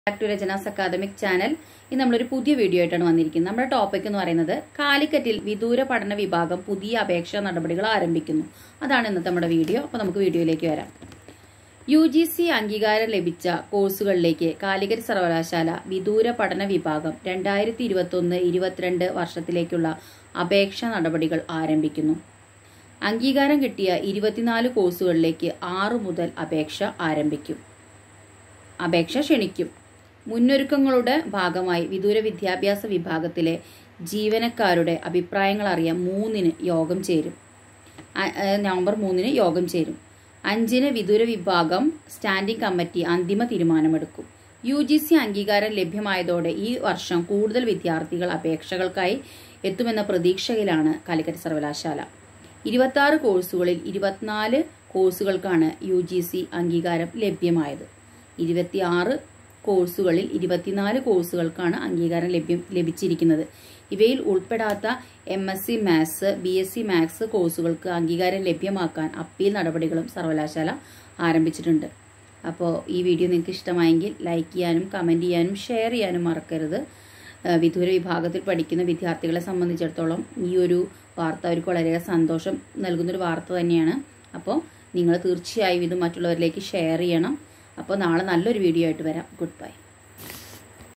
back to Rachana's academic channel ഇന്ന് നമ്മളൊരു പുതിയ വീഡിയോ ആയിട്ടാണ് വന്നിരിക്കുന്നത് നമ്മുടെ ടോപ്പിക് എന്ന് പറയുന്നത് കാലിക്കറ്റിൽ വിദൂര പഠന വിഭാഗം പുതിയ അപേക്ഷാ നടപടികൾ ആരംഭിക്കുന്നു അതാണ് ഇന്നത്തെ നമ്മുടെ വീഡിയോ അപ്പോൾ നമുക്ക് വീഡിയോയിലേക്ക് വരാം യു ജി സി അംഗീകാരം ലഭിച്ച കോഴ്സുകളിലേക്ക് കാലിക്കറ്റ് സർവകലാശാല വിദൂര പഠന വിഭാഗം രണ്ടായിരത്തി ഇരുപത്തൊന്ന് ഇരുപത്തിരണ്ട് വർഷത്തിലേക്കുള്ള അപേക്ഷാ നടപടികൾ ആരംഭിക്കുന്നു അംഗീകാരം കിട്ടിയ ഇരുപത്തിനാല് കോഴ്സുകളിലേക്ക് ആറു മുതൽ അപേക്ഷ ആരംഭിക്കും അപേക്ഷ ക്ഷണിക്കും മുന്നൊരുക്കങ്ങളുടെ ഭാഗമായി വിദൂര വിദ്യാഭ്യാസ വിഭാഗത്തിലെ ജീവനക്കാരുടെ അഭിപ്രായങ്ങൾ അറിയാൻ മൂന്നിന് യോഗം ചേരും അ- ഏ, നവംബർ മൂന്നിന് യോഗം ചേരും അഞ്ചിന് വിദൂര വിഭാഗം സ്റ്റാൻഡിംഗ് കമ്മിറ്റി അന്തിമ തീരുമാനമെടുക്കും യു ജി സി അംഗീകാരം ലഭ്യമായതോടെ ഈ വർഷം കൂടുതൽ വിദ്യാർത്ഥികൾ അപേക്ഷകൾക്കായി എത്തുമെന്ന പ്രതീക്ഷയിലാണ് കാലിക്കറ്റ് സർവകലാശാല ഇരുപത്തി കോഴ്സുകളിൽ ഇരുപത്തിനാല് കോഴ്സുകൾക്കാണ് യു ജി സി അംഗീകാരം ലഭ്യമായത് ഇരുപത്തിയാറ് കോഴ്സുകളിൽ ഇരുപത്തിനാല് കോഴ്സുകൾക്കാണ് അംഗീകാരം ലഭ്യം ലഭിച്ചിരിക്കുന്നത് ഇവയിൽ ഉൾപ്പെടാത്ത M S C maths B S C maths കോഴ്സുകൾക്ക് അംഗീകാരം ലഭ്യമാക്കാൻ അപ്പീൽ നടപടികളും സർവകലാശാല ആരംഭിച്ചിട്ടുണ്ട് അപ്പോൾ ഈ വീഡിയോ നിങ്ങൾക്ക് ഇഷ്ടമായെങ്കിൽ ലൈക്ക് ചെയ്യാനും കമൻറ്റ് ചെയ്യാനും ഷെയർ ചെയ്യാനും മറക്കരുത് ഏഹ് വിദൂര വിഭാഗത്തിൽ പഠിക്കുന്ന വിദ്യാർത്ഥികളെ സംബന്ധിച്ചിടത്തോളം ഈ ഒരു വാർത്ത അവർക്ക് വളരെയേറെ സന്തോഷം നൽകുന്നൊരു വാർത്ത തന്നെയാണ് അപ്പോൾ നിങ്ങൾ തീർച്ചയായും ഇത് മറ്റുള്ളവരിലേക്ക് ഷെയർ ചെയ്യണം അപ്പോൾ നാളെ നല്ലൊരു വീഡിയോ ആയിട്ട് വരാം ഗുഡ് ബൈ